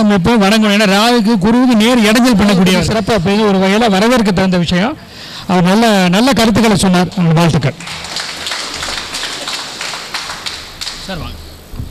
நமஸ்காரம் வைப்போம் வணங்கணும் ஏன்னா ராகுக்கு குருவுக்கு நேர் இடைஞ்சல் பண்ணக்கூடிய சிறப்பாக போய் ஒரு வகையில் வரவேற்க தகுந்த விஷயம் அவர் நல்ல நல்ல கருத்துக்களை சொன்னார் அந்த வாழ்த்துக்கள் சார் வாங்க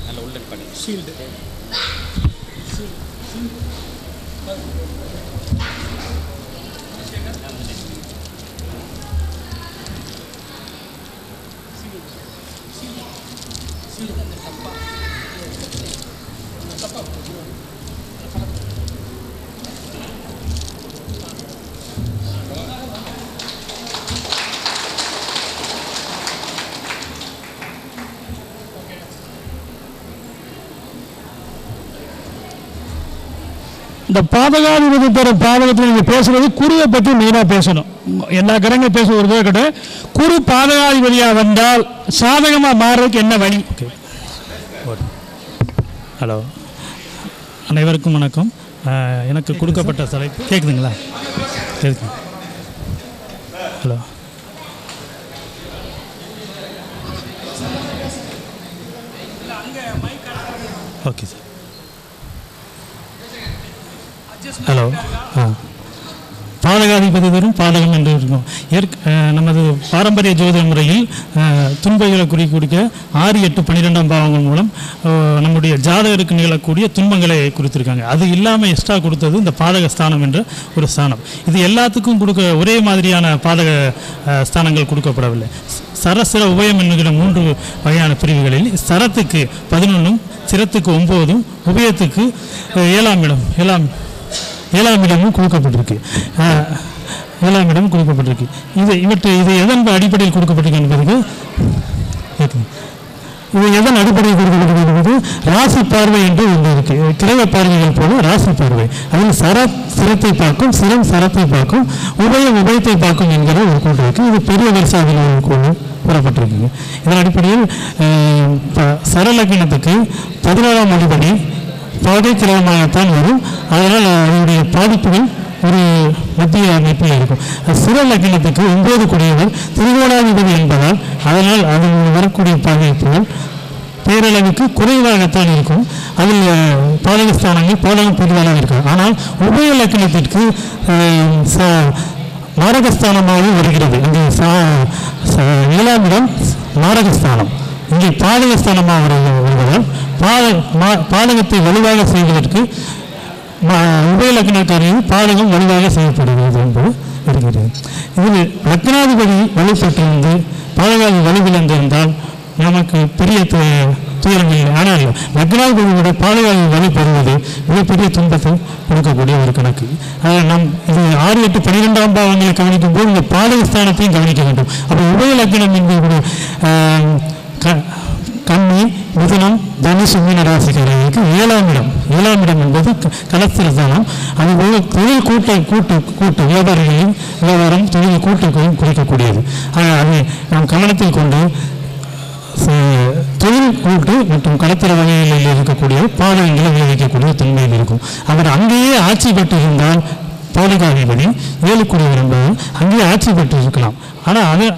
இந்த பாதகாதிபதி பெற பாதகத்தில் நீங்கள் பேசுறது குருவை பற்றி மெயினாக பேசணும் எல்லா கிரகங்களும் பேச ஒரு தடவை கிட்ட குரு பாதகாதிபதியாக வந்தால் சாதகமாக மாறுறதுக்கு என்ன வழி ஹலோ அனைவருக்கும் வணக்கம் அஹ், எனக்கு கொடுக்கப்பட்ட தலைப்பு கேட்குதுங்களா கேட்குது ஹலோ ஓகே சார் ஹலோ ஆ பாதகாதிபதி வரும் பாதகம் என்று இருக்கும் ஏற்க அஹ், நமது பாரம்பரிய ஜோதிட முறையில் அஹ், துன்பங்களை குறிக்க ஆறு எட்டு பன்னிரெண்டாம் பாவங்கள் மூலம் அஹ், நம்முடைய ஜாதகருக்கு நிகழக்கூடிய துன்பங்களை குறித்திருக்காங்க அது இல்லாமல் எக்ஸ்ட்ரா கொடுத்தது இந்த பாதக ஸ்தானம் என்ற ஒரு ஸ்தானம் இது எல்லாத்துக்கும் கொடுக்க ஒரே மாதிரியான பாதக அஹ், ஸ்தானங்கள் கொடுக்கப்படவில்லை சரசிர உபயம் என்கிற மூன்று வகையான பிரிவுகளில் சரத்துக்கு பதினொன்றும் சிரத்துக்கு ஒம்போதும் உபயத்துக்கு அஹ், ஏழாம் இடம் ஏழாம் ஏழாம் இடமும் கொடுக்கப்பட்டிருக்கு ஆஹ், ஏழாம் இடம் கொடுக்கப்பட்டிருக்கு இது இவற்றை இது எதன் அடிப்படையில் கொடுக்கப்பட்டிருக்கு என்பதுக்கு கேட்குது. இது எதன் அடிப்படையில் கொடுக்கப்பட்டிருக்கு என்பது ராசி பார்வை என்று ஒன்று இருக்கு கிரக பார்வைகள் போல ராசி பார்வை அதில் சர சிரத்தை பார்க்கும் சிரம் சரத்தை பார்க்கும் உபயம் உபயத்தை பார்க்கும் என்கிற ஒரு கூட்டு இருக்கு இது பெரிய வரிசாவில் ஒரு கூடு கூறப்பட்டிருக்குங்க இதன் அடிப்படையில் ஆஹ், ப- சரலக்கினத்துக்கு பதினேழாம் அடிப்படை பாதை கிரகமாகத்தான் வரும் அதனால் அதனுடைய பாதிப்புகள் ஒரு மத்திய அமைப்பில் இருக்கும் சிற லக்னத்துக்கு ஒன்பது கூடியவர் திரிகோணாதிபதி என்பதால் அதனால் அதில் வரக்கூடிய பாதிப்புகள் பேரளவுக்கு குறைவாகத்தான் இருக்கும் அதில் அஹ், பாதகஸ்தானங்கள் பாதகம் பெரிதாக இருக்கும் ஆனால் உபய லக்னத்திற்கு அஹ், ச- மாரகஸ்தானமாக வருகிறது அங்கே சா- ச- ஏழாம் இடம் மாரகஸ்தானம் இங்கே பாதகஸ்தானமாக வருகிறது வருவதால் பாத மா- பாதகத்தை வலுவாக செய்வதற்கு ம- உபய லக்னக்காரியில் பாதகம் வலுவாக செய்யப்படுகிறது என்பது இருக்கிறது இதில் லக்னாதிபதி வலுப்பெற்றிருந்து பாதகாதி வலுவிழந்திருந்தால் நமக்கு பெரிய து- துயரங்கள் இல்லை ஆனால் லக்னாதிபதியோட பாதகாதி வலு பெறுவது மிகப்பெரிய துன்பத்தை கொடுக்கக்கூடிய ஒரு கணக்கு அதில் நம் இது ஆறு எட்டு பன்னிரெண்டாம் பாவங்களை கவனிக்கும் போது இந்த பாதகஸ்தானத்தையும் கவனிக்க வேண்டும் அப்போ உபய லக்னம் என்பது ஆஹ், க- கன்னி மிதுனம் தனுசு மீன ராசிக்காரர்களுக்கு ஏழாம் இடம் ஏழாம் இடம் என்பது க- கலஸ்திரஸ்தானம் அதுபோல தொழில் கூட்ட கூட்டு கூட்டு வியாபாரிகளின் வியாபாரம் தொழில் கூட்டுக்கும் குறிக்கக்கூடியது ஆக அதை நாம் கவனத்தில் கொண்டு ச- தொழில் கூட்டு மற்றும் கடத்திர வகைகளில் இருக்கக்கூடிய பாதகங்களை விளைவிக்கக்கூடிய தன்மையில் இருக்கும் அவர் அங்கேயே ஆட்சி பெற்றிருந்தால் பாதுகாதிபதி ஏழுக்குடியவர் என்பது அங்கேயே ஆட்சி பெற்று இருக்கலாம் ஆனால் அது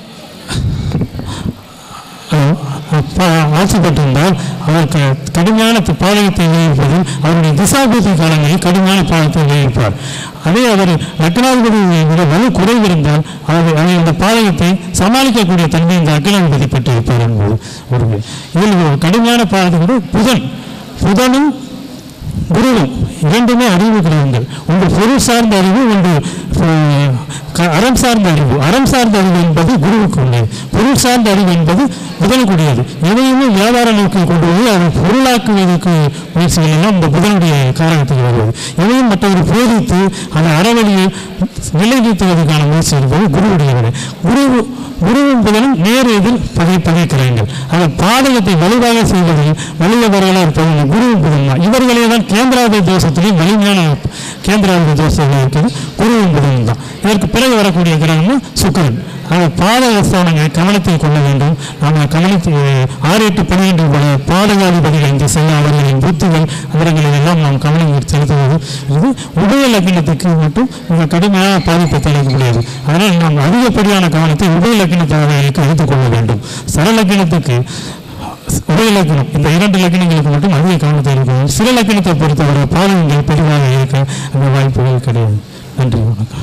அப்ப ஆசைப்பட்டிருந்தால் அவருக்கு கடுமையான தி- பாதகத்தை விளைவிப்பதில் அவருடைய திசாபூர்த்தி காலங்களில் கடுமையான பாதத்தை விளைவிப்பார் அதே அவர் லக்னாதிபதி விட வலு குறைவு இருந்தால் அவர் அவர் இந்த பாதகத்தை சமாளிக்கக்கூடிய தன்மை இந்த அகிலாதிபதி பெற்றிருப்பார் என்பது ஒரு இதில் ஒரு கடுமையான பாதத்தை கூட புதன் புதனும் குருவும் இரண்டுமே அறிவு கிரகங்கள் ஒன்று பொருள் சார்ந்த அறிவு ஒன்று அஹ், க- அறம் சார்ந்த அறிவு அறம் சார்ந்த அறிவு என்பது குருவுக்கு உள்ளது பொருள் சார்ந்த அறிவு என்பது புதனுக்குரியது எதையுமே வியாபார நோக்கில் கொண்டு போய் அதை பொருளாக்குவதற்கு முயற்சிகள் எல்லாம் இந்த புதனுடைய காரணத்துக்கு வருவது எதையும் மற்றவர் போதித்து அதை அறவழியை நிலைநிறுத்துவதற்கான முயற்சி என்பது குருவுடைய வேலை குரு குருவும் புதனும் நேர் எதிர் பகை பகைக்கிறார்கள் அந்த பாதகத்தை வலுவாக செய்வதில் வலியவர்களாக இருப்பது இந்த குருவும் புதன் தான் இவர்களே தான் கேந்திராதி தோஷத்திலையும் வலிமையான கேந்திராதி தோஷத்தில் இருக்கிறது குருவும் புதனும் தான் இதற்கு பிறகு வரக்கூடிய கிரகம் சுக்கிரன் அந்த பாதகஸ்தானங்களை கவனத்தில் கொள்ள வேண்டும் நாம் கவனித்து ஆறு எட்டு பன்னிரெண்டு போல பாதகாதிபதிகள் இந்த செல்ல அவர்களின் புத்திகள் அவர்களில் எல்லாம் நாம் கவனம் செலுத்துவது இது உபய லக்னத்துக்கு மட்டும் மிக கடுமையான பாதிப்பை தடுக்க முடியாது அதனால் நாம் அதிகப்படியான கவனத்தை உபய லக்னத்தார்களுக்கு எடுத்துக் கொள்ள வேண்டும் சரலக்கினத்துக்கு ஒரு இலக்கணம் இந்த இரண்டு இலக்கணங்களுக்கு மட்டும் அதிக கவனத்தை இருக்கும் சில இலக்கணத்தை பொறுத்தவரை பாதகங்கள் பெரிதாக இருக்க அந்த வாய்ப்புகள் கிடையாது நன்றி வணக்கம்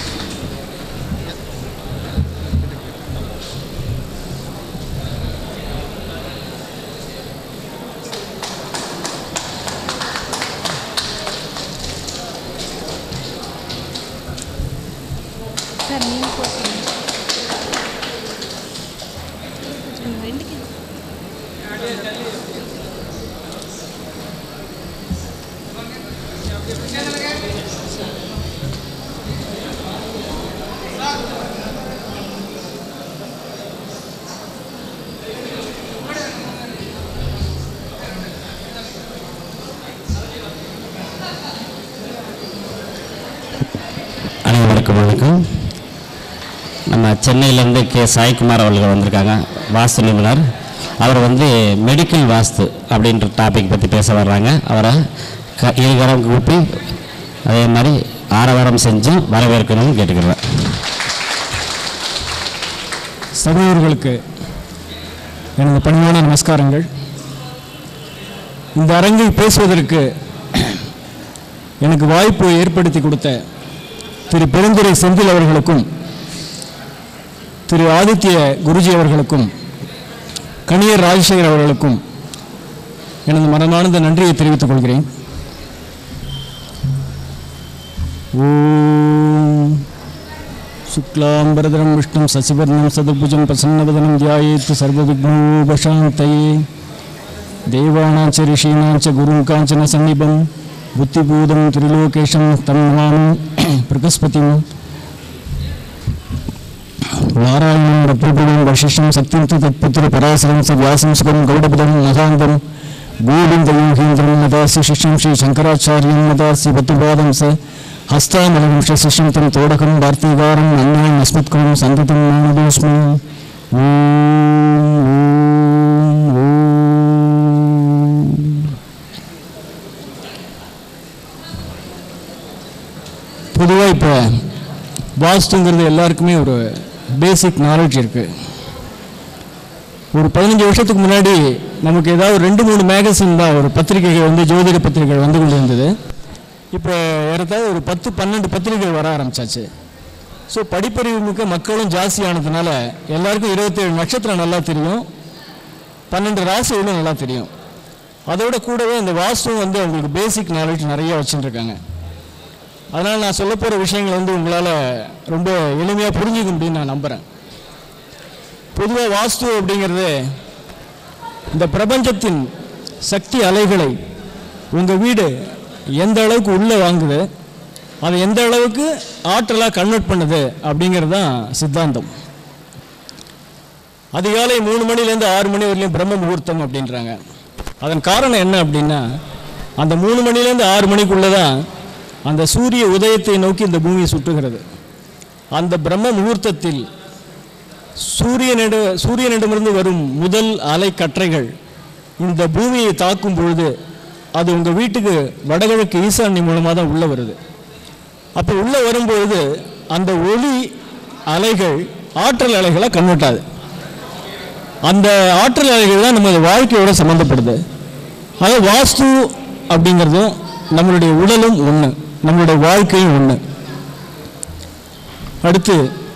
சார் நீங்கள் போட்டுருங்க கொஞ்சம் ரெண்டுக்கு அனைவருக்கும் வணக்கம் நம்ம சென்னையிலேருந்து கே சாய்குமார் அவர்கள் வந்திருக்காங்க வாஸ்து நிபுணர் அவர் வந்து மெடிக்கல் வாஸ்து அப்படின்ற டாபிக் பற்றி பேச வர்றாங்க அவரை க இருகரம் கூப்பி அதே மாதிரி ஆரவாரம் செஞ்சு வரவேற்கணும்னு கேட்டுக்கிறேன் சகோதரர்களுக்கு எனது பணிவான நமஸ்காரங்கள் இந்த அரங்கில் பேசுவதற்கு எனக்கு வாய்ப்பு ஏற்படுத்தி கொடுத்த திரு பெருந்துரை செந்தில் அவர்களுக்கும் திரு ஆதித்ய குருஜி அவர்களுக்கும் கணியர் ராஜசேகர் அவர்களுக்கும் எனது மனமார்ந்த நன்றியை தெரிவித்துக் கொள்கிறேன் ஓம் शुक्लाम्बरधरं विष्णुं शशिवर्णं सदभुजं प्रसन्नवदनं ध्यायेत् सर्वविघ्नोपशान्तये देवानां च ऋषीणां च गुरुं काञ्चन सन्निभं बुद्धिबोधं त्रिलोकेशं तं नमामि बृहस्पतिं नारायणं रप्रभुवं वशिष्ठं सत्यं च तत्पुत्रपराशरं स व्यासं सुखं गौडपदं महान्तं गोविन्दयोगीन्द्रं मदास्य शिष्यं श्रीशङ्कराचार्यं मदास्य पत्युपादं स हस्तामलं शिष्यं तं तोडकं वार्तिकारम् अन्यान् अस्मत्कृतं सन्ततं मानदोऽस्मि ॐ, ॐ, ॐ. பொதுவாக இப்போ வாஸ்துங்கிறது எல்லாருக்குமே ஒரு பேசிக் நாலேஜ் இருக்குது ஒரு பதினஞ்சு வருஷத்துக்கு முன்னாடி நமக்கு ஏதாவது ரெண்டு மூணு மேகசின் தான் ஒரு பத்திரிகைகள் வந்து ஜோதிட பத்திரிகைகள் வந்து கொண்டு இருந்தது இப்போ ஏறத்தாழ ஒரு பத்து பன்னெண்டு பத்திரிகைகள் வர ஆரம்பிச்சாச்சு ஸோ படிப்பறிவு மிக்க மக்களும் ஜாஸ்தி ஆனதுனால எல்லாருக்கும் இருபத்தேழு நட்சத்திரம் நல்லா தெரியும் பன்னெண்டு ராசிகளும் நல்லா தெரியும் அதோட கூடவே இந்த வாஸ்துவும் வந்து அவங்களுக்கு பேசிக் நாலேஜ் நிறைய வச்சுருக்காங்க அதனால் நான் சொல்ல போகிற விஷயங்கள் வந்து உங்களால் ரொம்ப எளிமையாக புரிஞ்சுக்க முடியும்னு நான் நம்புகிறேன் பொதுவாக வாஸ்து அப்படிங்கிறது இந்த பிரபஞ்சத்தின் சக்தி அலைகளை உங்கள் வீடு எந்த அளவுக்கு உள்ளே வாங்குது அதை எந்த அளவுக்கு ஆற்றலாக கன்வெர்ட் பண்ணுது அப்படிங்கிறது தான் சித்தாந்தம் அதிகாலை மூணு மணிலேருந்து ஆறு மணி வரையிலும் பிரம்ம முகூர்த்தம் அப்படின்றாங்க அதன் காரணம் என்ன அப்படின்னா அந்த மூணு மணிலேருந்து ஆறு மணிக்குள்ளே தான் அந்த சூரிய உதயத்தை நோக்கி இந்த பூமி சுற்றுகிறது அந்த பிரம்ம முகூர்த்தத்தில் சூரியனிட சூரியனிடமிருந்து வரும் முதல் அலை கற்றைகள் இந்த பூமியை தாக்கும் பொழுது அது உங்கள் வீட்டுக்கு வடகிழக்கு ஈசான்ய மூலமாக தான் உள்ளே வருது அப்போ உள்ளே வரும்பொழுது அந்த ஒளி அலைகள் ஆற்றல் அலைகளை கன்வெர்ட் ஆகுது அந்த ஆற்றல் அலைகள் தான் நமது வாழ்க்கையோட சம்மந்தப்படுது அது வாஸ்து அப்படிங்கிறதும் நம்மளுடைய உடலும் ஒன்று நம்மளுடைய வாழ்க்கையும் ஒன்று அடுத்து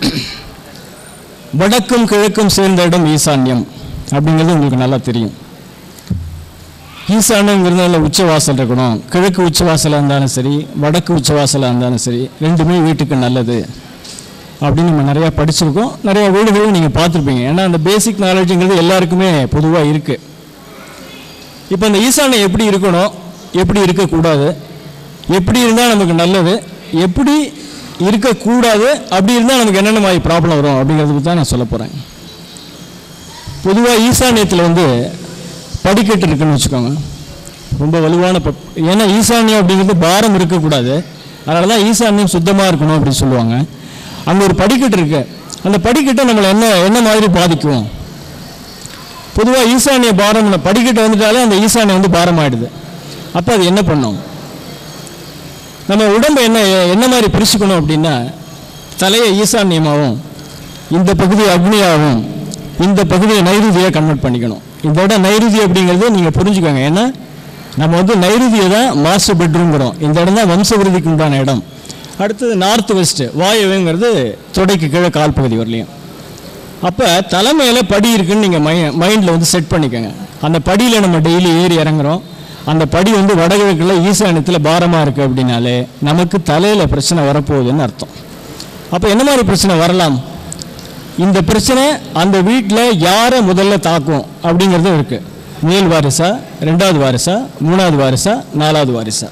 வடக்கும் கிழக்கும் சேர்ந்த இடம் ஈசான்யம் அப்படிங்கிறது உங்களுக்கு நல்லா தெரியும் ஈசானங்கிறதுல உச்சவாசல் இருக்கணும் கிழக்கு உச்சவாசலாக இருந்தாலும் சரி வடக்கு உச்சவாசலாக இருந்தாலும் சரி ரெண்டுமே வீட்டுக்கு நல்லது அப்படின்னு நம்ம நிறையா படிச்சிருக்கோம் நிறைய வீடுகளும் நீங்கள் பார்த்துருப்பீங்க ஏன்னா அந்த பேசிக் நாலேஜுங்கிறது எல்லாருக்குமே பொதுவாக இருக்குது இப்போ இந்த ஈசானம் எப்படி இருக்கணும் எப்படி இருக்கக்கூடாது எப்படி இருந்தால் நமக்கு நல்லது எப்படி இருக்கக்கூடாது அப்படி இருந்தால் நமக்கு என்னென்ன மாதிரி ப்ராப்ளம் வரும் அப்படிங்கிறத பற்றி தான் நான் சொல்ல போகிறேன் பொதுவாக ஈசானியத்தில் வந்து படிக்கட்டு இருக்குன்னு வச்சுக்கோங்க ரொம்ப வலுவான ப ஏன்னா ஈசானியம் அப்படிங்கிறது பாரம் இருக்கக்கூடாது அதனால தான் ஈசானியம் சுத்தமாக இருக்கணும் அப்படின்னு சொல்லுவாங்க அங்கே ஒரு படிக்கட்டு இருக்கு அந்த படிக்கட்டை நம்மளை என்ன என்ன மாதிரி பாதிக்கும் பொதுவாக ஈசானிய பாரம் படிக்கட்டு வந்துட்டாலே அந்த ஈசானியம் வந்து பாரம் ஆயிடுது அப்போ அது என்ன பண்ணும் நம்ம உடம்பை என்ன என்ன மாதிரி பிரிச்சுக்கணும் அப்படின்னா தலையை ஈசான்யமாகவும் இந்த பகுதியை அக்னியாகவும் இந்த பகுதியை நைருதியாக கன்வெர்ட் பண்ணிக்கணும் இந்த இடம் நைருதி அப்படிங்கிறது நீங்கள் புரிஞ்சுக்கோங்க ஏன்னா நம்ம வந்து நைருதியை தான் மாஸ்டர் பெட்ரூம்ங்கிறோம் இந்த இடம் தான் வம்ச விருதிக்கு உண்டான இடம் அடுத்தது நார்த் வெஸ்ட் வாயுவேங்கிறது தொடைக்கு கீழே கால் பகுதி வரலையும் அப்போ தலைமையில் படி இருக்குன்னு நீங்கள் மை மைண்டில் வந்து செட் பண்ணிக்கோங்க அந்த படியில் நம்ம டெய்லி ஏறி இறங்குறோம் அந்த படி வந்து வடகிழக்கில் ஈசான்யத்தில் பாரமாக இருக்குது அப்படின்னாலே நமக்கு தலையில் பிரச்சனை வரப்போகுதுன்னு அர்த்தம் அப்போ என்ன மாதிரி பிரச்சனை வரலாம் இந்த பிரச்சனை அந்த வீட்டில் யாரை முதல்ல தாக்கும் அப்படிங்கிறது இருக்குது மேல் வாரிசா ரெண்டாவது வாரிசா மூணாவது வாரிசா நாலாவது வாரிசா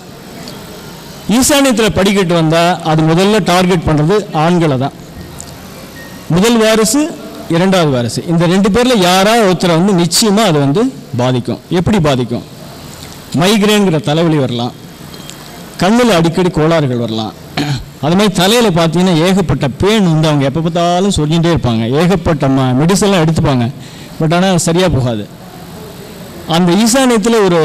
ஈசானியத்தில் படிக்கட்டு வந்தால் அது முதல்ல டார்கெட் பண்ணுறது ஆண்களை தான் முதல் வாரிசு இரண்டாவது வாரிசு இந்த ரெண்டு பேரில் யாராவது ஒருத்தரை வந்து நிச்சயமாக அது வந்து பாதிக்கும் எப்படி பாதிக்கும் மைக்ரேன்கிற தலைவலி வரலாம் கண்ணில் அடிக்கடி கோளாறுகள் வரலாம் அது மாதிரி தலையில் பார்த்தீங்கன்னா ஏகப்பட்ட பேன் வந்து அவங்க எப்போ பார்த்தாலும் சொல்லிகிட்டே இருப்பாங்க ஏகப்பட்ட ம மெடிசன்லாம் எடுத்துப்பாங்க பட் ஆனால் சரியாக போகாது அந்த ஈசானியத்தில் ஒரு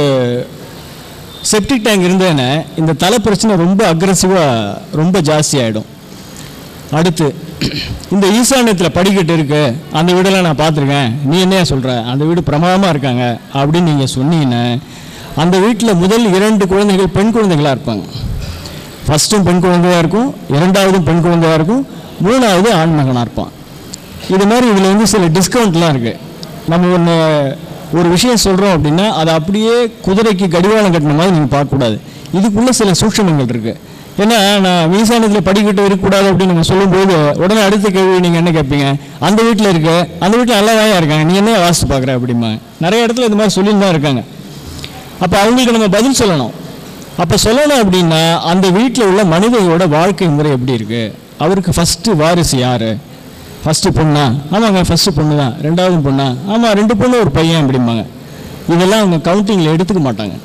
செப்டிக் டேங்க் இருந்தேன்னா இந்த தலை பிரச்சனை ரொம்ப அக்ரஸிவாக ரொம்ப ஜாஸ்தி ஆகிடும் அடுத்து இந்த ஈசானியத்தில் படிக்கட்டு இருக்கு அந்த வீடெல்லாம் நான் பார்த்துருக்கேன் நீ என்னையா சொல்கிற அந்த வீடு பிரமாதமாக இருக்காங்க அப்படின்னு நீங்கள் சொன்னீங்கன்னா அந்த வீட்டில் முதல் இரண்டு குழந்தைகள் பெண் குழந்தைகளாக இருப்பாங்க ஃபஸ்ட்டும் பெண் குழந்தையாக இருக்கும் இரண்டாவதும் பெண் குழந்தையாக இருக்கும் மூணாவது ஆண் மகனாக இருப்பான் இது மாதிரி இதில் வந்து சில டிஸ்கவுண்ட்லாம் இருக்குது நம்ம ஒன்று ஒரு விஷயம் சொல்கிறோம் அப்படின்னா அதை அப்படியே குதிரைக்கு கடிவாளம் கட்டின மாதிரி நீங்கள் பார்க்கக்கூடாது இதுக்குள்ளே சில சூட்சமங்கள் இருக்குது ஏன்னா நான் மீசானத்தில் படிக்கட்டு இருக்கக்கூடாது அப்படின்னு நம்ம சொல்லும்போது உடனே அடுத்த கேள்வி நீங்கள் என்ன கேட்பீங்க அந்த வீட்டில் இருக்க அந்த வீட்டில் நல்லா தான் இருக்காங்க நீ என்ன வாசித்து பார்க்குற அப்படிமா நிறைய இடத்துல இந்த மாதிரி சொல்லிட்டு தான் இருக்காங்க அப்போ அவங்களுக்கு நம்ம பதில் சொல்லணும் அப்போ சொல்லணும் அப்படின்னா அந்த வீட்டில் உள்ள மனிதர்களோட வாழ்க்கை முறை எப்படி இருக்குது அவருக்கு ஃபஸ்ட்டு வாரிசு யார் ஃபஸ்ட்டு பொண்ணா ஆமாங்க ஃபஸ்ட்டு பொண்ணு தான் ரெண்டாவது பொண்ணா ஆமாம் ரெண்டு பொண்ணு ஒரு பையன் அப்படிம்பாங்க இதெல்லாம் அவங்க கவுண்டிங்கில் எடுத்துக்க மாட்டாங்க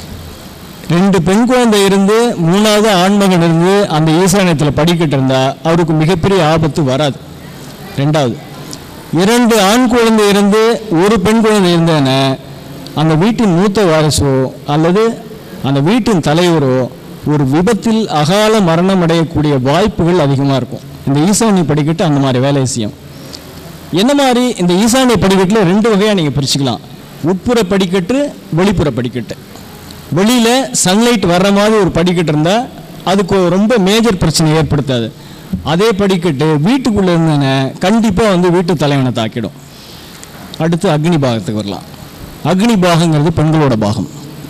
ரெண்டு பெண் குழந்தை இருந்து மூணாவது ஆண்மகன் இருந்து அந்த ஈசானியத்தில் படிக்கிட்டு இருந்தா அவருக்கு மிகப்பெரிய ஆபத்து வராது ரெண்டாவது இரண்டு ஆண் குழந்தை இருந்து ஒரு பெண் குழந்தை இருந்தேன்னா அந்த வீட்டின் மூத்த வாரிசோ அல்லது அந்த வீட்டின் தலைவரோ ஒரு விபத்தில் அகால மரணம் அடையக்கூடிய வாய்ப்புகள் அதிகமாக இருக்கும் இந்த ஈசானிய படிக்கட்டு அந்த மாதிரி வேலையை செய்யும் என்ன மாதிரி இந்த ஈசானிய படிக்கட்டில் ரெண்டு வகையாக நீங்கள் பிரிச்சுக்கலாம் உட்புற படிக்கட்டு வெளிப்புற படிக்கட்டு வெளியில் சன்லைட் வர்ற மாதிரி ஒரு படிக்கட்டு இருந்தால் அதுக்கு ஒரு ரொம்ப மேஜர் பிரச்சனை ஏற்படுத்தாது அதே படிக்கட்டு வீட்டுக்குள்ளே இருந்தேன்னா கண்டிப்பாக வந்து வீட்டு தலைவனை தாக்கிடும் அடுத்து அக்னி பாகத்துக்கு வரலாம் அக்னி பாகங்கிறது பெண்களோட பாகம்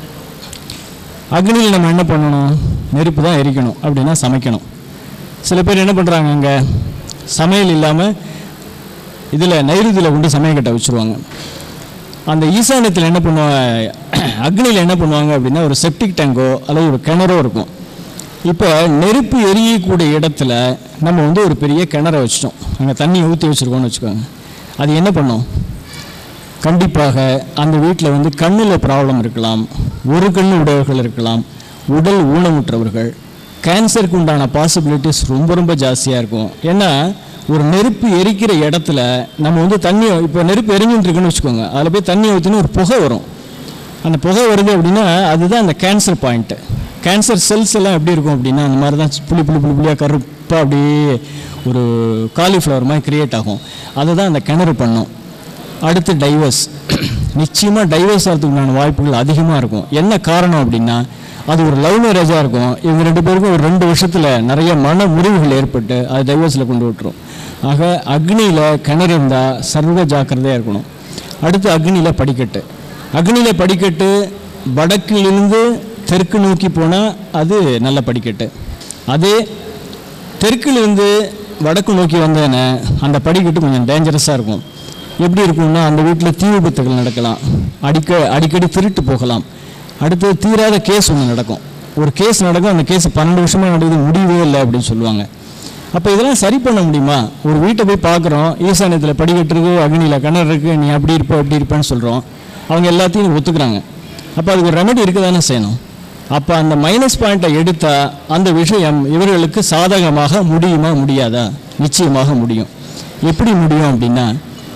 அக்னியில் நம்ம என்ன பண்ணணும் நெருப்பு தான் எரிக்கணும் அப்படின்னா சமைக்கணும் சில பேர் என்ன பண்ணுறாங்க அங்கே சமையல் இல்லாமல் இதில் நைருதியில் கொண்டு சமையக்கட்டை வச்சுருவாங்க அந்த ஈசானியத்தில் என்ன பண்ணுவாங்க அக்னியில் என்ன பண்ணுவாங்க அப்படின்னா ஒரு செப்டிக் டேங்கோ அல்லது ஒரு கிணறோ இருக்கும் இப்போ நெருப்பு எரியக்கூடிய இடத்துல நம்ம வந்து ஒரு பெரிய கிணறை வச்சிட்டோம் அங்கே தண்ணி ஊற்றி வச்சுருக்கோம்னு வச்சுக்கோங்க அது என்ன பண்ணும் கண்டிப்பாக அந்த வீட்டில் வந்து கண்ணில் ப்ராப்ளம் இருக்கலாம் ஒரு கண்ணு உடையவர்கள் இருக்கலாம் உடல் ஊனமுற்றவர்கள் கேன்சருக்கு உண்டான பாசிபிலிட்டிஸ் ரொம்ப ரொம்ப ஜாஸ்தியாக இருக்கும் ஏன்னா ஒரு நெருப்பு எரிக்கிற இடத்துல நம்ம வந்து தண்ணி இப்போ நெருப்பு எரிஞ்சுட்டு இருக்குன்னு வச்சுக்கோங்க அதில் போய் தண்ணி ஊற்றினா ஒரு புகை வரும் அந்த புகை வருது அப்படின்னா அதுதான் அந்த கேன்சர் பாயிண்ட்டு கேன்சர் செல்ஸ் எல்லாம் எப்படி இருக்கும் அப்படின்னா அந்த மாதிரி தான் புளி புளி புளி புளியாக கருப்பாக அப்படியே ஒரு காலிஃப்ளவர் மாதிரி கிரியேட் ஆகும் அதை தான் அந்த கிணறு பண்ணும் அடுத்து டைவர்ஸ் நிச்சயமாக டைவர்ஸ் ஆகிறதுக்குண்டான வாய்ப்புகள் அதிகமாக இருக்கும் என்ன காரணம் அப்படின்னா அது ஒரு லவ் மேரேஜாக இருக்கும் இவங்க ரெண்டு பேருக்கும் ஒரு ரெண்டு வருஷத்தில் நிறைய மன முறிவுகள் ஏற்பட்டு அது டைவர்ஸில் கொண்டு விட்டுரும் ஆக அக்னியில் கிணறு இருந்தால் சர்வ ஜாக்கிரதையாக இருக்கணும் அடுத்து அக்னியில் படிக்கட்டு அக்னியில் படிக்கட்டு வடக்கிலிருந்து தெற்கு நோக்கி போனால் அது நல்ல படிக்கட்டு அதே தெற்கிலிருந்து வடக்கு நோக்கி வந்தேன்னா அந்த படிக்கட்டு கொஞ்சம் டேஞ்சரஸாக இருக்கும் எப்படி இருக்கும்னா அந்த வீட்டில் தீ விபத்துகள் நடக்கலாம் அடிக்க அடிக்கடி திருட்டு போகலாம் அடுத்து தீராத கேஸ் ஒன்று நடக்கும் ஒரு கேஸ் நடக்கும் அந்த கேஸ் பன்னெண்டு வருஷமாக நடக்குது முடியவே இல்லை அப்படின்னு சொல்லுவாங்க அப்போ இதெல்லாம் சரி பண்ண முடியுமா ஒரு வீட்டை போய் பார்க்குறோம் ஈசானியத்தில் படிக்கட்டு இருக்கு அக்னியில் கிணறு இருக்குது நீ அப்படி இருப்ப அப்படி இருப்பேன்னு சொல்கிறோம் அவங்க எல்லாத்தையும் ஒத்துக்கிறாங்க அப்போ அதுக்கு ஒரு ரெமெடி இருக்க தானே செய்யணும் அப்போ அந்த மைனஸ் பாயிண்ட்டை எடுத்தால் அந்த விஷயம் இவர்களுக்கு சாதகமாக முடியுமா முடியாதா நிச்சயமாக முடியும் எப்படி முடியும் அப்படின்னா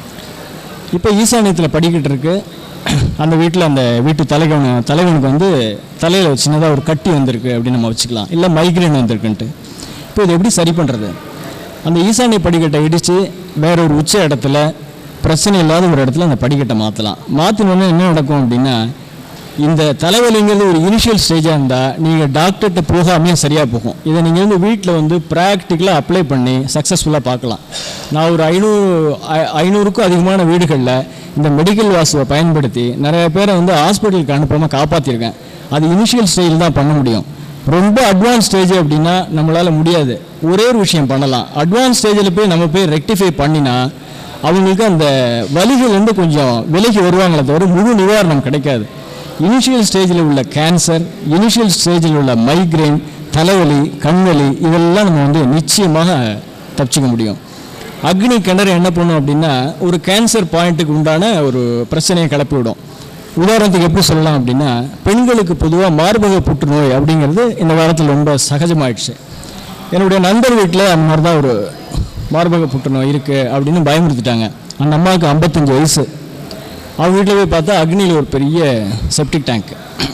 இப்போ ஈசானியத்தில் படிக்கிட்டு இருக்கு அந்த வீட்டில் அந்த வீட்டு தலைவன் தலைவனுக்கு வந்து தலையில் சின்னதாக ஒரு கட்டி வந்திருக்கு அப்படின்னு நம்ம வச்சுக்கலாம் இல்லை மைக்ரேன் வந்திருக்குன்ட்டு இப்போ இது எப்படி சரி பண்ணுறது அந்த ஈசானிய படிக்கட்டை இடித்து வேற ஒரு உச்ச இடத்துல பிரச்சனை இல்லாத ஒரு இடத்துல அந்த படிக்கட்டை மாற்றலாம் மாற்றினோடனே என்ன நடக்கும் அப்படின்னா இந்த தலைவலிங்கிறது ஒரு இனிஷியல் ஸ்டேஜாக இருந்தால் நீங்கள் டாக்டர்கிட்ட போகாமையே சரியாக போகும் இதை நீங்கள் வந்து வீட்டில் வந்து ப்ராக்டிக்கலாக அப்ளை பண்ணி சக்ஸஸ்ஃபுல்லாக பார்க்கலாம் நான் ஒரு ஐநூறு ஐ- ஐநூறுக்கும் அதிகமான வீடுகளில் இந்த மெடிக்கல் வாசுவை பயன்படுத்தி நிறைய பேரை வந்து ஹாஸ்பிட்டலுக்கு அனுப்பாமல் காப்பாற்றிருக்கேன் அது இனிஷியல் ஸ்டேஜில் தான் பண்ண முடியும் ரொம்ப அட்வான்ஸ் ஸ்டேஜ் அப்படின்னா நம்மளால் முடியாது ஒரே ஒரு விஷயம் பண்ணலாம் அட்வான்ஸ் ஸ்டேஜில் போய் நம்ம போய் ரெக்டிஃபை பண்ணினா அவங்களுக்கு அந்த வலிகள் கொஞ்சம் விலகி வருவாங்களே தவிர முழு நிவாரணம் கிடைக்காது இனிஷியல் ஸ்டேஜில் உள்ள கேன்சர் இனிஷியல் ஸ்டேஜில் உள்ள மைக்ரைன் தலைவலி கண்வலி இதெல்லாம் நம்ம வந்து நிச்சயமாக தப்பிச்சுக்க முடியும் அக்னி கிணறு என்ன பண்ணும் அப்படின்னா ஒரு கேன்சர் பாயிண்ட்டுக்கு உண்டான ஒரு பிரச்சனையை கிளப்பி விடும் உதாரணத்துக்கு எப்படி சொல்லலாம் அப்படின்னா பெண்களுக்கு பொதுவாக மார்பக புற்றுநோய் அப்படிங்கிறது இந்த காலத்தில் ரொம்ப சகஜமாயிடுச்சு என்னுடைய நண்பர் வீட்டில் அந்த மாதிரி தான் ஒரு மார்பக புற்றுநோய் இருக்குது அப்படின்னு பயமுறுத்திட்டாங்க அந்த அம்மாவுக்கு ஐம்பத்தஞ்சு வயசு அவங்க வீட்டில் போய் பார்த்தா அக்னியில் ஒரு பெரிய செப்டிக் டேங்க்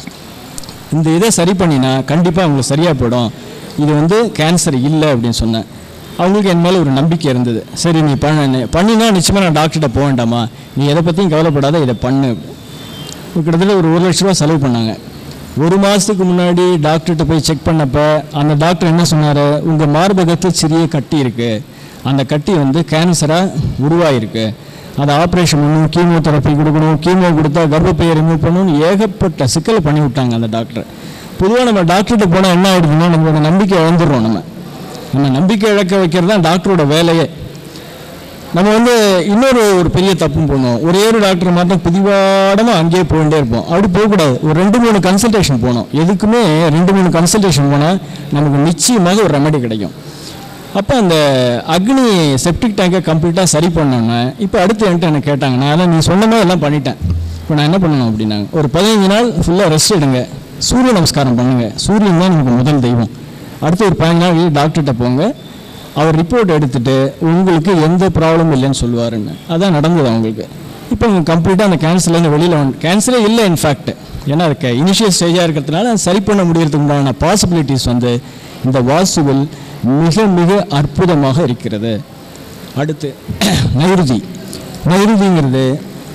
இந்த இதை சரி பண்ணினா கண்டிப்பாக அவங்களுக்கு சரியாக போயிடும் இது வந்து கேன்சர் இல்லை அப்படின்னு சொன்னேன் அவங்களுக்கு என் மேலே ஒரு நம்பிக்கை இருந்தது சரி நீ பண்ண பண்ணினா நிச்சயமாக நான் டாக்டர்கிட்ட போக வேண்டாமா நீ எதை பற்றியும் கவலைப்படாத இதை பண்ணு கிட்டத்தட்ட ஒரு ஒரு லட்ச ரூபா செலவு பண்ணாங்க ஒரு மாதத்துக்கு முன்னாடி டாக்டர்கிட்ட போய் செக் பண்ணப்போ அந்த டாக்டர் என்ன சொன்னார் உங்கள் மார்பகத்தில் சிறிய கட்டி இருக்குது அந்த கட்டி வந்து கேன்சராக உருவாயிருக்கு அதை ஆப்ரேஷன் பண்ணணும் கீமோதெரப்பி கொடுக்கணும் கீமோ கொடுத்தா கர்ப்பப்பையை ரிமூவ் பண்ணணும் ஏகப்பட்ட சிக்கலை பண்ணி விட்டாங்க அந்த டாக்டர் பொதுவாக நம்ம டாக்டர்கிட்ட போனால் என்ன ஆகிடுதுன்னா நமக்கு அந்த நம்பிக்கை இழந்துடுறோம் நம்ம நம்ம நம்பிக்கை இழக்க வைக்கிறது தான் டாக்டரோட வேலையே நம்ம வந்து இன்னொரு ஒரு பெரிய தப்பும் பண்ணுவோம் ஒரே ஒரு டாக்டர் மட்டும் பிடிவாடமாக அங்கேயே போயிட்டே இருப்போம் அப்படி போகக்கூடாது ஒரு ரெண்டு மூணு கன்சல்டேஷன் போகணும் எதுக்குமே ரெண்டு மூணு கன்சல்டேஷன் போனால் நமக்கு நிச்சயமாக ஒரு ரெமெடி கிடைக்கும் அப்போ அந்த அக்னி செப்டிக் டேங்கை கம்ப்ளீட்டாக சரி பண்ணோன்னே இப்போ அடுத்து என்கிட்ட என்ன கேட்டாங்க நான் அதான் நீ சொன்ன மாதிரி எல்லாம் பண்ணிட்டேன் இப்போ நான் என்ன பண்ணணும் அப்படின்னாங்க ஒரு பதினஞ்சு நாள் ஃபுல்லாக ரெஸ்ட் எடுங்க சூரிய நமஸ்காரம் பண்ணுங்க சூரியன் தான் நமக்கு முதல் தெய்வம் அடுத்து ஒரு பதினஞ்சு நாள் டாக்டர்கிட்ட போங்க அவர் ரிப்போர்ட் எடுத்துட்டு உங்களுக்கு எந்த ப்ராப்ளம் இல்லைன்னு சொல்லுவாருன்னு அதான் நடந்தது அவங்களுக்கு இப்போ அவங்க கம்ப்ளீட்டாக அந்த கேன்சர்லேருந்து வெளியில் வந்து கேன்சரே இல்லை இன்ஃபேக்ட் ஏன்னா அதுக்கு இனிஷியல் ஸ்டேஜாக இருக்கிறதுனால அது சரி பண்ண முடியறதுக்கு உண்டான பாசிபிலிட்டிஸ் வந்து இந்த வாசுவில் மிக மிக அற்புதமாக இருக்கிறது அடுத்து நைருதி நைருதிங்கிறது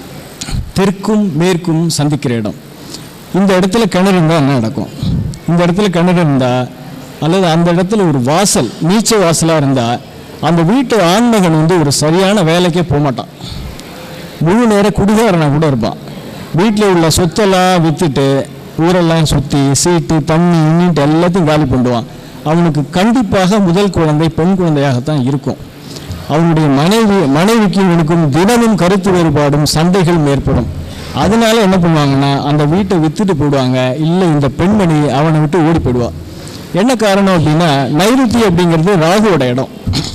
தெற்கும் மேற்கும் சந்திக்கிற இடம் இந்த இடத்துல கிணறு இருந்தால் என்ன நடக்கும் இந்த இடத்துல கிணறு இருந்தால் அல்லது அந்த இடத்துல ஒரு வாசல் நீச்ச வாசலாக இருந்தால் அந்த வீட்டு ஆண்மகன் வந்து ஒரு சரியான வேலைக்கே போக மாட்டான் முழு நேர குடிகாரனாக கூட இருப்பான் வீட்டில் உள்ள சொத்தெல்லாம் விற்றுட்டு ஊரெல்லாம் சுற்றி சீட்டு தண்ணி இன்னிட்டு எல்லாத்தையும் காலி பண்ணுவான் அவனுக்கு கண்டிப்பாக முதல் குழந்தை பெண் குழந்தையாகத்தான் இருக்கும் அவனுடைய மனைவி மனைவிக்கு இவனுக்கும் தினமும் கருத்து வேறுபாடும் சண்டைகளும் ஏற்படும் அதனால என்ன பண்ணுவாங்கன்னா அந்த வீட்டை வித்துட்டு போயிடுவாங்க இல்லை இந்த பெண்மணி அவனை விட்டு ஓடி போயிடுவா என்ன காரணம் அப்படின்னா நைருத்தி அப்படிங்கிறது ராகுவோட இடம்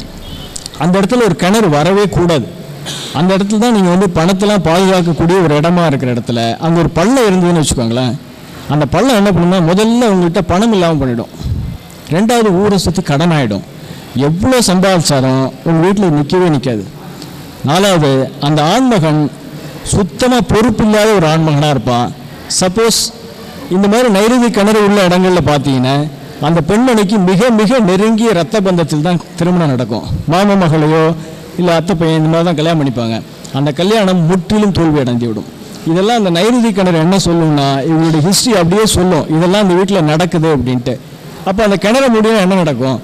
அந்த இடத்துல ஒரு கிணறு வரவே கூடாது அந்த இடத்துல தான் நீங்கள் வந்து பணத்தெல்லாம் பாதுகாக்கக்கூடிய ஒரு இடமா இருக்கிற இடத்துல அங்கே ஒரு பள்ளம் இருந்ததுன்னு வச்சுக்கோங்களேன் அந்த பள்ளம் என்ன பண்ணுன்னா முதல்ல உங்கள்கிட்ட பணம் இல்லாமல் பண்ணிடும் ரெண்டாவது ஊரை சுற்றி கடன் ஆகிடும் எவ்வளோ சம்பாதிச்சாலும் உங்கள் வீட்டில் நிற்கவே நிற்காது நாலாவது அந்த ஆண்மகன் சுத்தமாக பொறுப்பில்லாத ஒரு ஆண்மகனாக இருப்பான் சப்போஸ் இந்த மாதிரி நைருதி கிணறு உள்ள இடங்களில் பார்த்தீங்கன்னா அந்த பெண்மணிக்கு மிக மிக நெருங்கிய ரத்த பந்தத்தில் தான் திருமணம் நடக்கும் மாம மகளையோ இல்லை அத்தை பையன் இந்த மாதிரி தான் கல்யாணம் பண்ணிப்பாங்க அந்த கல்யாணம் முற்றிலும் தோல்வி அடைந்து விடும் இதெல்லாம் அந்த நைருதி கிணறு என்ன சொல்லும்னா இவங்களுடைய ஹிஸ்ட்ரி அப்படியே சொல்லும் இதெல்லாம் இந்த வீட்டில் நடக்குது அப்படின்ட்டு அப்போ அந்த கிணற முடியும் என்ன நடக்கும்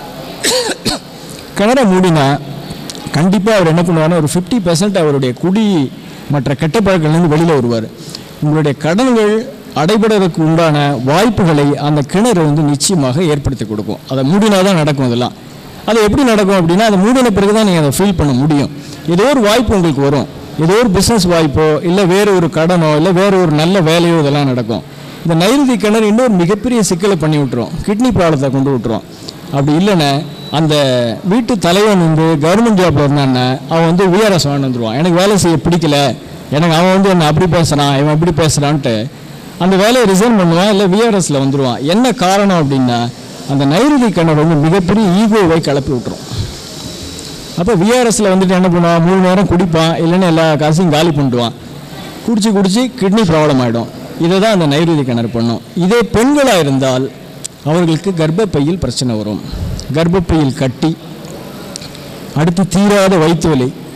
கிணற மூடினா கண்டிப்பாக அவர் என்ன பண்ணுவார்னா ஒரு ஃபிஃப்டி பர்சன்ட் அவருடைய குடி மற்ற கெட்ட பழக்கங்கள்லேருந்து வெளியில் வருவார் உங்களுடைய கடன்கள் அடைபடுறதுக்கு உண்டான வாய்ப்புகளை அந்த கிணறு வந்து நிச்சயமாக ஏற்படுத்தி கொடுக்கும் அதை மூடினா தான் நடக்கும் அதெல்லாம் அது எப்படி நடக்கும் அப்படின்னா அதை மூடின பிறகு தான் நீங்கள் அதை ஃபீல் பண்ண முடியும் ஏதோ ஒரு வாய்ப்பு உங்களுக்கு வரும் ஏதோ ஒரு பிஸ்னஸ் வாய்ப்போ இல்லை வேறு ஒரு கடனோ இல்லை வேறு ஒரு நல்ல வேலையோ இதெல்லாம் நடக்கும் இந்த நைருதி கிணறு இன்னொரு மிகப்பெரிய சிக்கலை பண்ணி விட்டுரும் கிட்னி ப்ராப்ளத்தை கொண்டு விட்டுரும் அப்படி இல்லைன்னா அந்த வீட்டு தலைவன் வந்து கவர்மெண்ட் ஜாப்ல இருந்தான்னா அவன் வந்து விஆர்எஸ் வாங்கி வந்துடுவான் எனக்கு வேலை செய்ய பிடிக்கல எனக்கு அவன் வந்து என்ன அப்படி பேசுகிறான் இவன் இப்படி பேசுகிறான்ட்டு அந்த வேலையை ரிசைன் பண்ணுவான் இல்லை விஆர்எஸ்ல வந்துடுவான் என்ன காரணம் அப்படின்னா அந்த நைருதி கிணறு வந்து மிகப்பெரிய ஈகோவை கிளப்பி விட்டுரும் அப்போ விஆர்எஸ்ல வந்துட்டு என்ன பண்ணுவான் மூணு நேரம் குடிப்பான் இல்லைன்னா எல்லா காசையும் காலி பண்ணிடுவான் குடிச்சு குடிச்சு கிட்னி ப்ராப்ளம் ஆகிடும் இதை தான் அந்த நைருதி கிணறு பண்ணும் இதே பெண்களாக இருந்தால் அவர்களுக்கு கர்ப்பப்பையில் பிரச்சனை வரும் கர்ப்பப்பையில் கட்டி அடுத்து தீராத வயிற்று வலி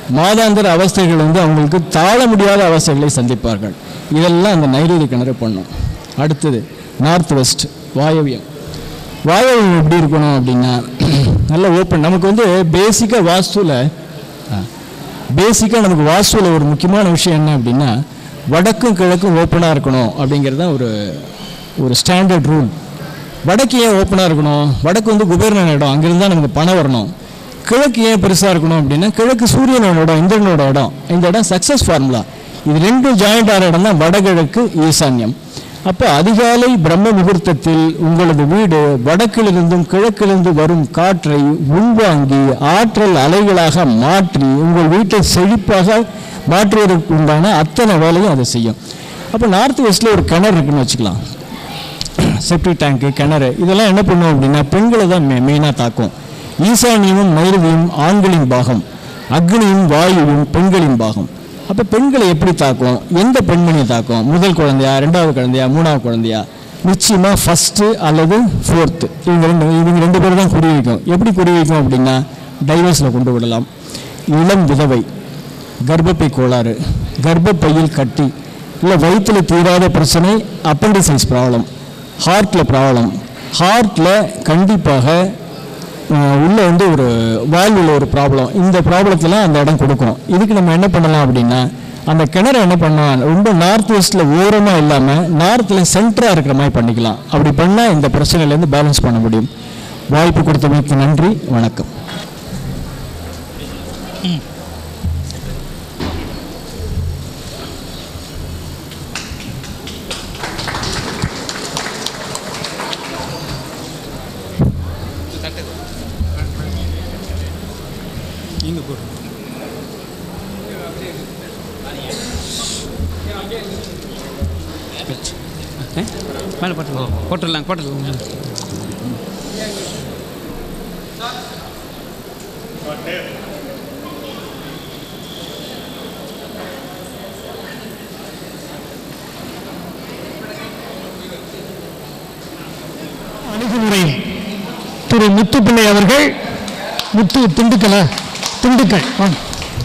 மாதாந்திர அவஸ்தைகள் வந்து அவங்களுக்கு தாழ முடியாத அவஸ்தைகளை சந்திப்பார்கள் இதெல்லாம் அந்த நைருதி கிணறு பண்ணும் அடுத்தது நார்த் வெஸ்ட் வாயவியம் வாயவியம் எப்படி இருக்கணும் அப்படின்னா நல்ல ஓப்பன் நமக்கு வந்து பேசிக்காக வாஸ்துவில் பேசிக்காக நமக்கு வாஸ்துவில் ஒரு முக்கியமான விஷயம் என்ன அப்படின்னா வடக்கும் கிழக்கும் ஓப்பனாக இருக்கணும் அப்படிங்கிறது தான் ஒரு ஒரு ஸ்டாண்டர்ட் ரூல் வடக்கு ஏன் ஓப்பனாக இருக்கணும் வடக்கு வந்து குபேரனோட இடம் அங்கிருந்து தான் நமக்கு பணம் வரணும் கிழக்கு ஏன் பெருசாக இருக்கணும் அப்படின்னா கிழக்கு சூரியனோட இடம் இந்திரனோட இடம் இந்த இடம் சக்ஸஸ் ஃபார்முலா இது ரெண்டும் ஜாயிண்ட் ஆகிற இடம் தான் வடகிழக்கு ஈசான்யம் அப்போ அதிகாலை பிரம்ம முகூர்த்தத்தில் உங்களது வீடு வடக்கிலிருந்தும் கிழக்கிலிருந்து வரும் காற்றை உள்வாங்கி ஆற்றல் அலைகளாக மாற்றி உங்கள் வீட்டை செழிப்பாக மாற்றுவதற்கு உண்டான அத்தனை வேலையும் அதை செய்யும் அப்போ நார்த் வெஸ்ட்டில் ஒரு கிணறு இருக்குன்னு வச்சுக்கலாம் செப்டிக் டேங்க்கு கிணறு இதெல்லாம் என்ன பண்ணும் அப்படின்னா பெண்களை தான் மெ மெயினாக தாக்கும் ஈசானியமும் நைருதியும் ஆண்களின் பாகம் அக்னியும் வாயுவும் பெண்களின் பாகம் அப்போ பெண்களை எப்படி தாக்கும் எந்த பெண்மணியை தாக்கும் முதல் குழந்தையா ரெண்டாவது குழந்தையா மூணாவது குழந்தையா நிச்சயமாக ஃபஸ்ட்டு அல்லது ஃபோர்த்து இவங்க ரெண்டு இவங்க ரெண்டு பேரும் தான் குறி வைக்கும் எப்படி குறி வைக்கும் அப்படின்னா டைவர்ஸில் கொண்டு விடலாம் இளம் விதவை கர்ப்பப்பை கோளாறு கர்ப்பப்பையில் கட்டி இல்லை வயிற்றுல தீராத பிரச்சனை அப்பண்டிசைஸ் ப்ராப்ளம் ஹார்ட்டில் ப்ராப்ளம் ஹார்ட்டில் கண்டிப்பாக அஹ், உள்ள வந்து ஒரு வால்வில் ஒரு ப்ராப்ளம் இந்த ப்ராப்ளத்தில் அந்த இடம் கொடுக்கும் இதுக்கு நம்ம என்ன பண்ணலாம் அப்படின்னா அந்த கிணறு என்ன பண்ணலாம் ரொம்ப நார்த் வெஸ்ட்டில் ஓரமாக இல்லாமல் நார்த்தில் சென்டராக இருக்கிற மாதிரி பண்ணிக்கலாம் அப்படி பண்ணால் இந்த பிரச்சனையிலேருந்து பேலன்ஸ் பண்ண முடியும் வாய்ப்பு கொடுத்தமைக்கு நன்றி வணக்கம் மேலே போட்டுருலாம் போட்டுடலாம் போட்டுடலாம் அணுகுமுறையும் திரு முத்துப்பிள்ளை அவர்கள் முத்து திண்டுக்கலா திண்டுக்கல் வாங்க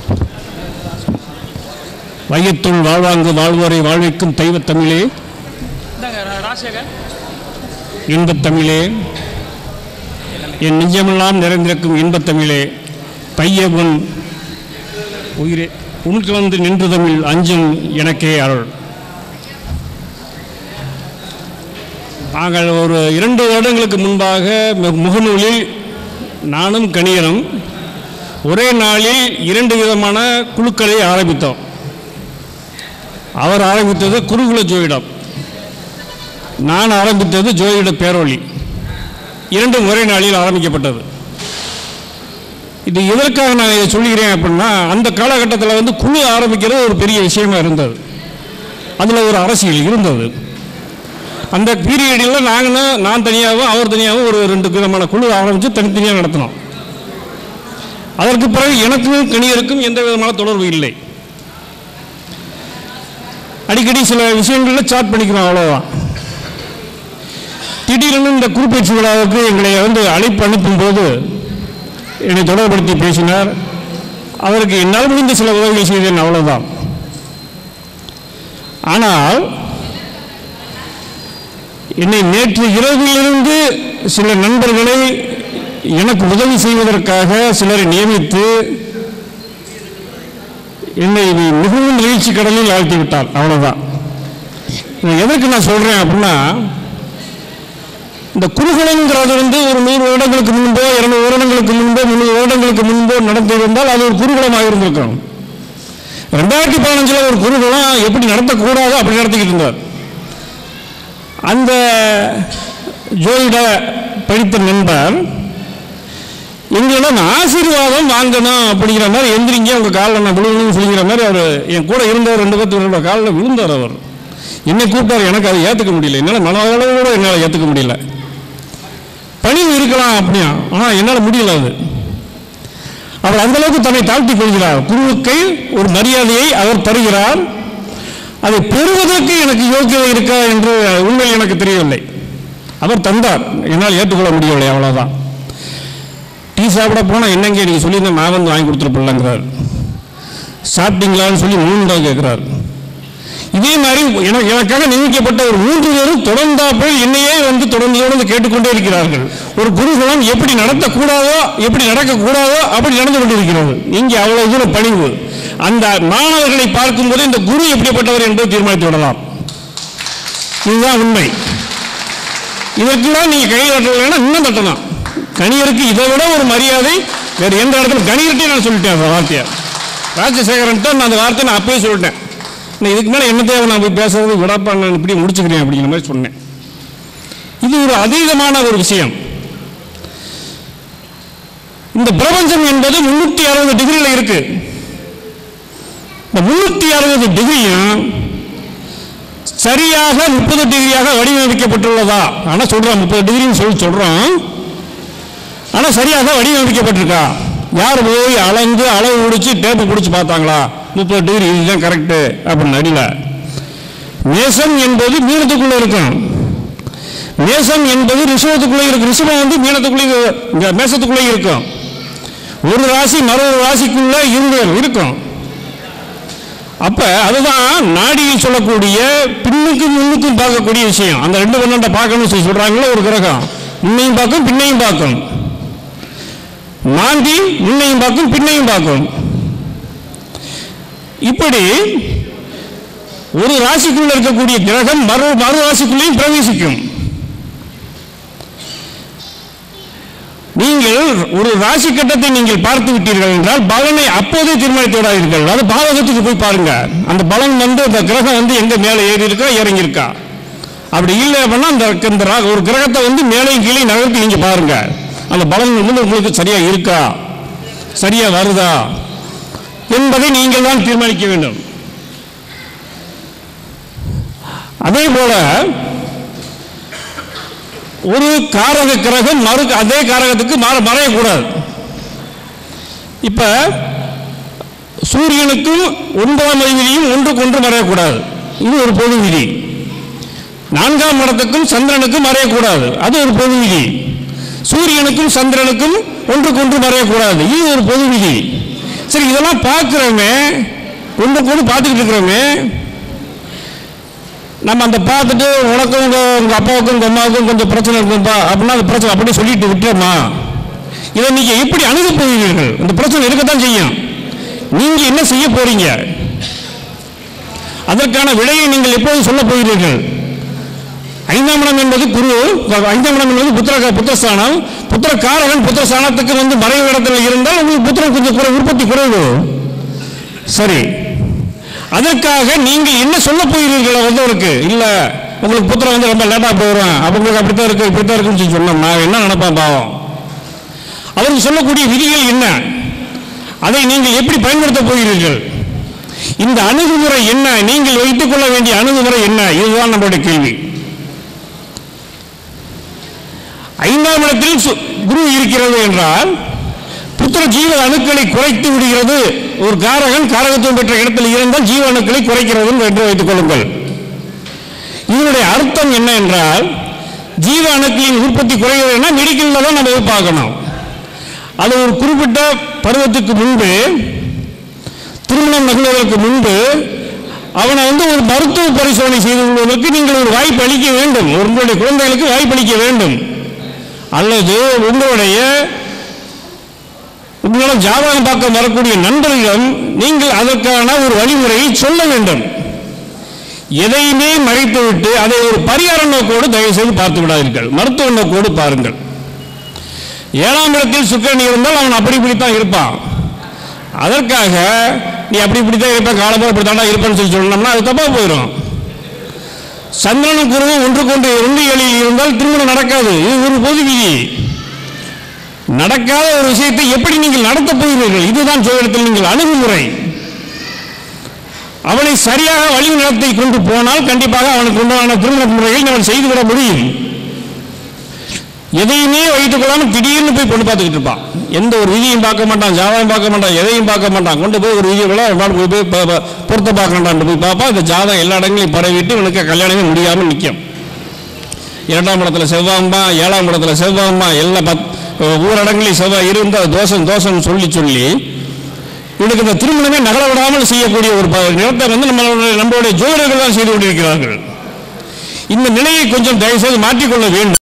வையத்துள் வாழ்வாங்கு வாழ்வோரை வாழ்விக்கும் தெய்வத் தமிழே ராஜசேகர் இன்பத் தமிழே என் நெஞ்சமெல்லாம் நிறைந்திருக்கும் இன்பத் தமிழே பைய உன் உயிரே உன் கலந்து நின்று தமிழ் அஞ்சும் எனக்கே அருள் நாங்கள் ஒரு இரண்டு வருடங்களுக்கு முன்பாக மு- முகநூலில் நானும் கணியனும் ஒரே நாளில் இரண்டு விதமான குழுக்களை ஆரம்பித்தோம் அவர் ஆரம்பித்தது குருகுல ஜோதிடம் நான் ஆரம்பித்தது ஜோதிட பேரொளி இரண்டும் ஒரே நாளில் ஆரம்பிக்கப்பட்டது இது எதற்காக நான் இதை சொல்லுகிறேன் அப்படின்னா அந்த காலகட்டத்தில் வந்து குழு ஆரம்பிக்கிறது ஒரு பெரிய விஷயமா இருந்தது அதில் ஒரு அரசியல் இருந்தது அந்த பீரியடில் நாங்கள் நான் தனியாகவும் அவர் தனியாகவும் ஒரு ரெண்டு விதமான குழு ஆரம்பித்து தனித்தனியாக நடத்தினோம் அதற்கு பிறகு எனக்கும் கணியருக்கும் எந்த விதமான தொடர்பு இல்லை அடிக்கடி சில விஷயங்களில் சாட் பண்ணிக்கிறோம் அவ்வளோதான் திடீரென இந்த குறுப்பேச்சு விழாவுக்கு எங்களை வந்து அழைப்பு அனுப்பும்போது என்னை தொடர்படுத்தி பேசினார் அவருக்கு என்னால் முடிந்த சில உதவிகள் செய்தேன் அவ்வளவுதான் ஆனால் என்னை நேற்று இரவிலிருந்து சில நண்பர்களை எனக்கு உதவி செய்வதற்காக சிலரை நியமித்து என்னை மிகவும் நிகழ்ச்சி கடலில் ஆழ்த்தி விட்டார் அவ்வளவுதான் இதை எதற்கு நான் சொல்றேன் அப்படின்னா இந்த குருகுலங்கிறது வந்து ஒரு நூறு வருடங்களுக்கு முன்போ இருநூறு வருடங்களுக்கு முன்போ முந்நூறு வருடங்களுக்கு முன்போ நடந்திருந்தால் அது ஒரு குருகுலமாக இருந்திருக்கும் ரெண்டாயிரத்தி பதினஞ்சில் ஒரு குருகுலம் எப்படி நடத்தக்கூடாதோ அப்படி நடத்திக்கிட்டு இருந்தார் அந்த ஜோதிட படித்த நண்பர் எங்களிடம் ஆசீர்வாதம் வாங்கணும் அப்படிங்கிற மாதிரி எந்திரிங்க உங்கள் காலில் நான் விழுகணும்னு சொல்லிக்கிற மாதிரி அவர் என் கூட இருந்தவர் ரெண்டு பேர்த்தோட காலில் விழுந்தார் அவர் என்னை கூப்பிட்டார் எனக்கு அதை ஏற்றுக்க முடியல என்னால் மனதளவு கூட என்னால் ஏற்றுக்க முடியல பணிவு இருக்கலாம் அப்படியா ஆனால் என்னால் முடியல அது அவர் அந்த அளவுக்கு தன்னை தாழ்த்தி கொள்கிறார் குருவுக்கு ஒரு மரியாதையை அவர் தருகிறார் அதை பெறுவதற்கு எனக்கு யோக்கியதை இருக்கா என்று உண்மையில் எனக்கு தெரியவில்லை அவர் தந்தார் என்னால் ஏற்றுக்கொள்ள முடியவில்லை அவ்வளவுதான் டீ சாப்பிட போனால் என்னங்க நீங்கள் சொல்லியிருந்தா நான் வந்து வாங்கி கொடுத்துருப்பில்லங்கிறார் சாப்பிட்டீங்களான்னு சொல்லி மூணு தடவை கேட்குறாரு இதே மாதிரி எனக்கு எனக்காக நியமிக்கப்பட்ட ஒரு மூன்று பேரும் தொடர்ந்தாப்புல என்னையே வந்து தொடர்ந்து தொடர்ந்து கேட்டுக்கொண்டே இருக்கிறார்கள் ஒரு குருகுலம் எப்படி நடத்தக்கூடாதோ எப்படி நடக்கக்கூடாதோ அப்படி நடந்து கொண்டிருக்கிறது இங்கே அவ்வளவு தூரம் பணிவு அந்த மாணவர்களை பார்க்கும்போது இந்த குரு எப்படிப்பட்டவர் என்பதை தீர்மானித்து விடலாம் இதுதான் உண்மை இதற்கெல்லாம் நீங்க கை தட்டலைன்னா இன்னும் தட்டலாம் கணியருக்கு இதை விட ஒரு மரியாதை வேற எந்த இடத்துல கணியர்கிட்டே நான் சொல்லிட்டேன் அந்த வார்த்தையை ராஜசேகரன்ட்ட நான் அந்த வார்த்தையை நான் அப்பயே சொல்லிட்டேன் நான் இதுக்கு மேலே என்ன தேவை நான் போய் பேசுறது விடப்பா நான் இப்படி முடிச்சுக்கிறேன் அப்படிங்கிற மாதிரி சொன்னேன் இது ஒரு அதீதமான ஒரு விஷயம் இந்த பிரபஞ்சம் என்பது முன்னூத்தி அறுபது டிகிரியில் இருக்கு இந்த முன்னூத்தி அறுபது டிகிரியும் சரியாக முப்பது டிகிரியாக வடிவமைக்கப்பட்டுள்ளதா ஆனா சொல்றோம் முப்பது டிகிரின்னு சொல்லி சொல்றோம் ஆனா சரியாக வடிவமைக்கப்பட்டிருக்கா யார் போய் அளந்து அளவு பிடிச்சி டேப்பு பிடிச்சி பார்த்தாங்களா முப்பது டிகிரி இதுதான் கரெக்டு அப்படின்னு அடியில மேசம் என்பது மீனத்துக்குள்ள இருக்கும் மேசம் என்பது ரிஷபத்துக்குள்ளே இருக்கு ரிஷபம் வந்து மீனத்துக்குள்ளே இரு- இந்த மேசத்துக்குள்ளே இருக்கும் ஒரு ராசி மற்றொரு ராசிக்குள்ள இருந்து இருக்கும் அப்ப அதுதான் நாடியில் சொல்லக்கூடிய பின்னுக்கும் முன்னுக்கும் பார்க்கக்கூடிய விஷயம் அந்த ரெண்டு பன்னெண்டை பார்க்கணும்னு சொல்லி சொல்றாங்களே ஒரு கிரகம் முன்னையும் பார்க்கும் பின்னையும் பார்க்கும் மாந்தி முன்னையும் பார்க்கும் பின்னையும் பார்க்கும் இப்படி ஒரு ராசிக்குள்ள இருக்கக்கூடிய கிரகம் மறு மறு ராசிக்குள்ளேயும் பிரவேசிக்கும் நீங்கள் ஒரு ராசி கட்டத்தை நீங்கள் பார்த்து விட்டீர்கள் என்றால் பலனை அப்போதே தீர்மானித்து விடாதீர்கள் அது பாதகத்துக்கு போய் பாருங்க அந்த பலன் வந்து அந்த கிரகம் வந்து எங்க மேலே ஏறி இருக்கா இறங்கி இருக்கா அப்படி இல்லை அப்படின்னா அந்த இந்த ரா- ஒரு கிரகத்தை வந்து மேலேயும் கீழே நகர்த்தி நீங்க பாருங்க அந்த பலன் வந்து உங்களுக்கு சரியா இருக்கா சரியா வருதா என்பதை நீங்கள் தான் தீர்மானிக்க வேண்டும் அதே போல ஒரு காரக கிரகம் மறு அதே காரகத்துக்கு மாற மறையக்கூடாது இப்ப சூரியனுக்கும் ஒன்பதாம் விதியும் ஒன்றுக்கு ஒன்று மறையக்கூடாது இது ஒரு பொது விதி நான்காம் இடத்துக்கும் சந்திரனுக்கும் மறையக்கூடாது அது ஒரு பொது விதி சூரியனுக்கும் சந்திரனுக்கும் ஒன்றுக்கு ஒன்று மறையக்கூடாது இது ஒரு பொது விதி சரி இதெல்லாம் பார்க்குறோமே ஒன்றுக்கு ஒன்று பார்த்துக்கிட்டு இருக்கிறோமே நம்ம அந்த பார்த்துட்டு உனக்கும் உங்க உங்க அப்பாவுக்கும் உங்க அம்மாவுக்கும் கொஞ்சம் பிரச்சனை இருக்கும்பா அப்படின்னா அந்த பிரச்சனை அப்படியே சொல்லிட்டு விட்டுறோமா இதை நீங்க எப்படி அணுக போகிறீர்கள் இந்த பிரச்சனை இருக்கத்தான் செய்யும் நீங்க என்ன செய்ய போறீங்க அதற்கான விடையை நீங்கள் எப்போது சொல்ல போகிறீர்கள் ஐந்தாம் இடம் என்பது குரு ஐந்தாம் இடம் என்பது புத்திர புத்திரஸ்தானம் புத்திர காரகன் புத்திரஸ்தானத்துக்கு வந்து மறைவு இடத்துல இருந்தால் உங்களுக்கு புத்திரம் கொஞ்சம் குறை உற்பத்தி குறைவு சரி அதற்காக நீங்கள் என்ன சொல்ல போகிறீர்கள் வந்தவருக்கு இல்ல உங்களுக்கு புத்திரம் வந்து ரொம்ப லேட்டா போயிடும் அப்ப உங்களுக்கு அப்படித்தான் இருக்கு இப்படித்தான் இருக்குன்னு சொல்லி சொன்னோம் நான் என்ன நினைப்பேன் பாவம் அவருக்கு சொல்லக்கூடிய விதிகள் என்ன அதை நீங்கள் எப்படி பயன்படுத்த போகிறீர்கள் இந்த அணுகுமுறை என்ன நீங்கள் வைத்துக் கொள்ள வேண்டிய அணுகுமுறை என்ன இதுதான் நம்மளுடைய கேள்வி ஐந்தாம் இடத்தில் சு- குரு இருக்கிறது என்றால் புத்திர ஜீவ அணுக்களை குறைத்து விடுகிறது ஒரு காரகன் காரகத்துவம் பெற்ற இடத்தில் இருந்தால் ஜீவ அணுக்களை குறைக்கிறது என்று வைத்துக் கொள்ளுங்கள் இதனுடைய அர்த்தம் என்ன என்றால் ஜீவ அணுக்களின் உற்பத்தி குறைகிறதுனா மெடிக்கல்ல தான் நம்ம போய் பார்க்கணும் அது ஒரு குறிப்பிட்ட பருவத்துக்கு முன்பு திருமணம் நிகழ்வதற்கு முன்பு அவனை வந்து ஒரு மருத்துவ பரிசோதனை செய்து கொள்வதற்கு நீங்கள் ஒரு வாய்ப்பு அளிக்க வேண்டும் உங்களுடைய குழந்தைகளுக்கு வாய்ப்பு அளிக்க வேண்டும் அல்லது உங்களுடைய உங்களிடம் ஜாதகம் பார்க்க வரக்கூடிய நண்பர்களிடம் நீங்கள் அதற்கான ஒரு வழிமுறையை சொல்ல வேண்டும் எதையுமே மறைத்துவிட்டு அதை ஒரு பரிகார நோக்கோடு தயவு செய்து பார்த்து விடாதீர்கள் மருத்துவ நோக்கோடு பாருங்கள் ஏழாம் இடத்தில் சுக்கிரன் இருந்தால் அவன் அப்படி இப்படித்தான் இருப்பான் அதற்காக நீ அப்படி இப்படி தான் இருப்ப காலமாக இப்படி தாண்டா இருப்பேன்னு சொல்லி சொன்னோம்னா அது தப்பா போயிடும் சந்திரனும் குருவும் ஒன்றுக்கு ஒன்று ஒன்று ஏழில் இருந்தால் திருமணம் நடக்காது இது ஒரு பொது விதி நடக்காத ஒரு விஷயத்தை எப்படி நீங்கள் நடத்தப் போகிறீர்கள் இதுதான் ஜோதிடத்தில் நீங்கள் அணுகுமுறை அவனை சரியாக வழி நடத்தி கொண்டு போனால் கண்டிப்பாக அவனுக்கு உண்டான திருமண முறையை அவன் செய்துவிட முடியும் எதையுமே வைத்துக் கொள்ளாம திடீர்னு போய் பொண்ணு பார்த்துக்கிட்டு இருப்பான் எந்த ஒரு விதியும் பார்க்க மாட்டான் ஜாதகம் பார்க்க மாட்டான் எதையும் பார்க்க மாட்டான் கொண்டு போய் ஒரு விதியை கூட அவன் போய் போய் ப- ப- பொருத்த பார்க்கண்டான்னு போய் பார்ப்பான் இந்த ஜாதகம் எல்லா இடங்களையும் பரவிட்டு இவனுக்கு கல்யாணமே முடியாமல் நிற்கும் இரண்டாம் இடத்துல செவ்வாம்பா ஏழாம் இடத்துல செவ்வாம்பா எல்லா பத் ஊரடங்களையும் செவ்வாய் இருந்தால் தோஷம் தோஷம்னு சொல்லி சொல்லி இவனுக்கு இந்த திருமணமே நகல விடாமல் செய்யக்கூடிய ஒரு ப- நிலத்தை வந்து நம்மளுடைய நம்மளுடைய ஜோதிடர்கள் தான் செய்து கொண்டிருக்கிறார்கள் இந்த நிலையை கொஞ்சம் தயவுசெய்து மாற்றிக்கொள்ள வேண்டும்